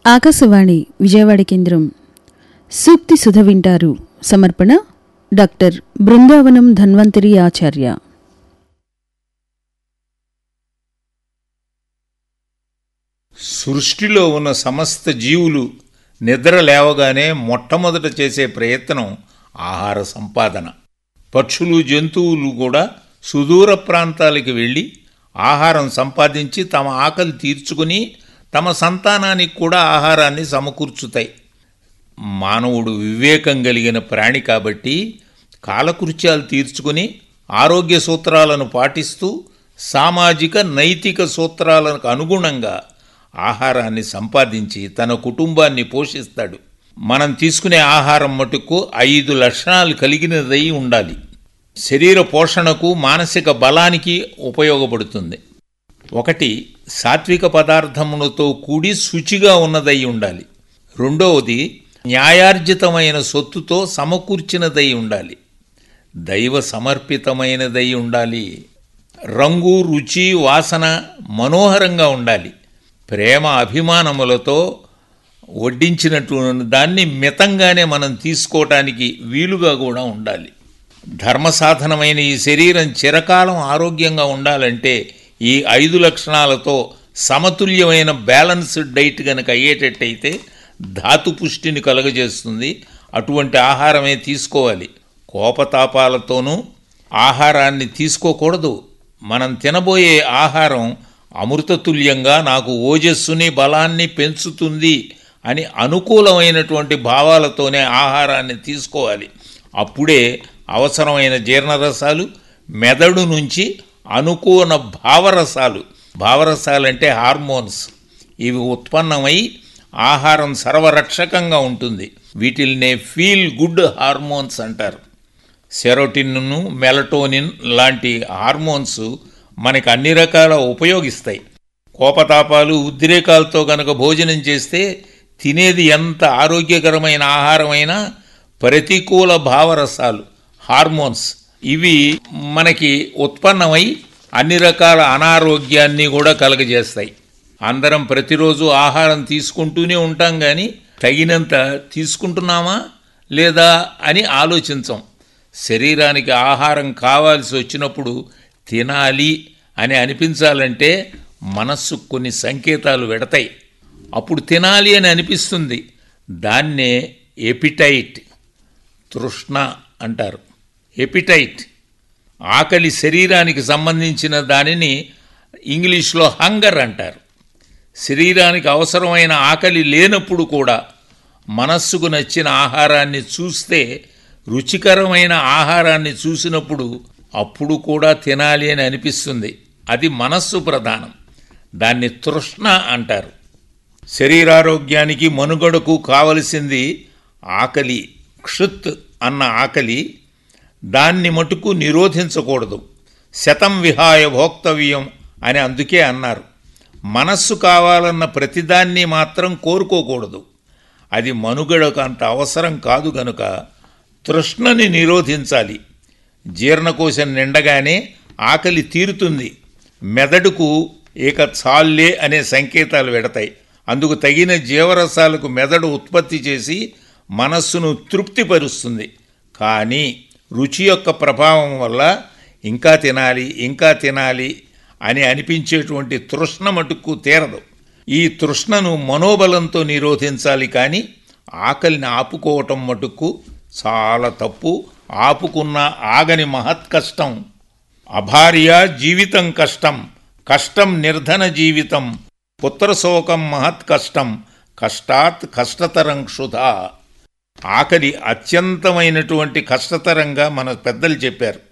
ఆకాశవాణి విజయవాడ కేంద్రం సూక్తి సుధ వింటారు సమర్పణ డాక్టర్ బృందావనం ధన్వంతరి ఆచార్య సృష్టిలో ఉన్న సమస్త జీవులు నిద్ర లేవగానే మొట్టమొదట చేసే ప్రయత్నం ఆహార సంపాదన పక్షులు జంతువులు కూడా సుదూర ప్రాంతాలకు వెళ్ళి ఆహారం సంపాదించి తమ ఆకలి తీర్చుకుని తమ సంతానానికి కూడా ఆహారాన్ని సమకూర్చుతాయి మానవుడు వివేకం కలిగిన ప్రాణి కాబట్టి కాలకృత్యాలు తీర్చుకుని ఆరోగ్య సూత్రాలను పాటిస్తూ సామాజిక నైతిక సూత్రాలకు అనుగుణంగా ఆహారాన్ని సంపాదించి తన కుటుంబాన్ని పోషిస్తాడు మనం తీసుకునే ఆహారం మటుకు ఐదు లక్షణాలు కలిగినదై ఉండాలి శరీర పోషణకు మానసిక బలానికి ఉపయోగపడుతుంది ఒకటి సాత్విక పదార్థములతో కూడి శుచిగా ఉన్నదై ఉండాలి రెండవది న్యాయార్జితమైన సొత్తుతో సమకూర్చినదై ఉండాలి దైవ సమర్పితమైనదై ఉండాలి రంగు రుచి వాసన మనోహరంగా ఉండాలి ప్రేమ అభిమానములతో వడ్డించినట్టు దాన్ని మితంగానే మనం తీసుకోవటానికి వీలుగా కూడా ఉండాలి ధర్మ సాధనమైన ఈ శరీరం చిరకాలం ఆరోగ్యంగా ఉండాలంటే ఈ ఐదు లక్షణాలతో సమతుల్యమైన బ్యాలన్స్డ్ డైట్ కనుక అయ్యేటట్టయితే ధాతు పుష్టిని కలుగజేస్తుంది అటువంటి ఆహారమే తీసుకోవాలి కోపతాపాలతోనూ ఆహారాన్ని తీసుకోకూడదు మనం తినబోయే ఆహారం అమృతతుల్యంగా నాకు ఓజస్సుని బలాన్ని పెంచుతుంది అని అనుకూలమైనటువంటి భావాలతోనే ఆహారాన్ని తీసుకోవాలి అప్పుడే అవసరమైన జీర్ణరసాలు మెదడు నుంచి అనుకూల భావరసాలు భావరసాలంటే హార్మోన్స్ ఇవి ఉత్పన్నమై ఆహారం సర్వరక్షకంగా ఉంటుంది వీటిల్నే ఫీల్ గుడ్ హార్మోన్స్ అంటారు సెరోటిన్ను మెలటోనిన్ లాంటి హార్మోన్స్ మనకి అన్ని రకాల ఉపయోగిస్తాయి కోపతాపాలు ఉద్రేకాలతో గనక భోజనం చేస్తే తినేది ఎంత ఆరోగ్యకరమైన ఆహారమైనా ప్రతికూల భావరసాలు హార్మోన్స్ ఇవి మనకి ఉత్పన్నమై అన్ని రకాల అనారోగ్యాన్ని కూడా కలగజేస్తాయి అందరం ప్రతిరోజు ఆహారం తీసుకుంటూనే ఉంటాం కానీ తగినంత తీసుకుంటున్నామా లేదా అని ఆలోచించం శరీరానికి ఆహారం కావాల్సి వచ్చినప్పుడు తినాలి అని అనిపించాలంటే మనస్సు కొన్ని సంకేతాలు పెడతాయి అప్పుడు తినాలి అని అనిపిస్తుంది దాన్నే ఎపిటైట్ తృష్ణ అంటారు ఎపిటైట్ ఆకలి శరీరానికి సంబంధించిన దానిని ఇంగ్లీష్లో హంగర్ అంటారు శరీరానికి అవసరమైన ఆకలి లేనప్పుడు కూడా మనస్సుకు నచ్చిన ఆహారాన్ని చూస్తే రుచికరమైన ఆహారాన్ని చూసినప్పుడు అప్పుడు కూడా తినాలి అని అనిపిస్తుంది అది మనస్సు ప్రధానం దాన్ని తృష్ణ అంటారు శరీరారోగ్యానికి మనుగడకు కావలసింది ఆకలి క్షుత్ అన్న ఆకలి దాన్ని మటుకు నిరోధించకూడదు శతం విహాయ భోక్తవ్యం అని అందుకే అన్నారు మనస్సు కావాలన్న ప్రతిదాన్ని మాత్రం కోరుకోకూడదు అది మనుగడకు అంత అవసరం కాదు గనుక తృష్ణని నిరోధించాలి జీర్ణకోశం నిండగానే ఆకలి తీరుతుంది మెదడుకు ఇక చాల్లే అనే సంకేతాలు వెడతాయి అందుకు తగిన జీవరసాలకు మెదడు ఉత్పత్తి చేసి మనస్సును తృప్తిపరుస్తుంది కానీ రుచి యొక్క ప్రభావం వల్ల ఇంకా తినాలి ఇంకా తినాలి అని అనిపించేటువంటి తృష్ణ మటుకు తీరదు ఈ తృష్ణను మనోబలంతో నిరోధించాలి కానీ ఆకలిని ఆపుకోవటం మటుకు చాలా తప్పు ఆపుకున్న ఆగని మహత్ కష్టం అభార్య జీవితం కష్టం కష్టం నిర్ధన జీవితం పుత్రశోకం మహత్ కష్టం కష్టాత్ కష్టతరం క్షుధా ఆకలి అత్యంతమైనటువంటి కష్టతరంగా మన పెద్దలు చెప్పారు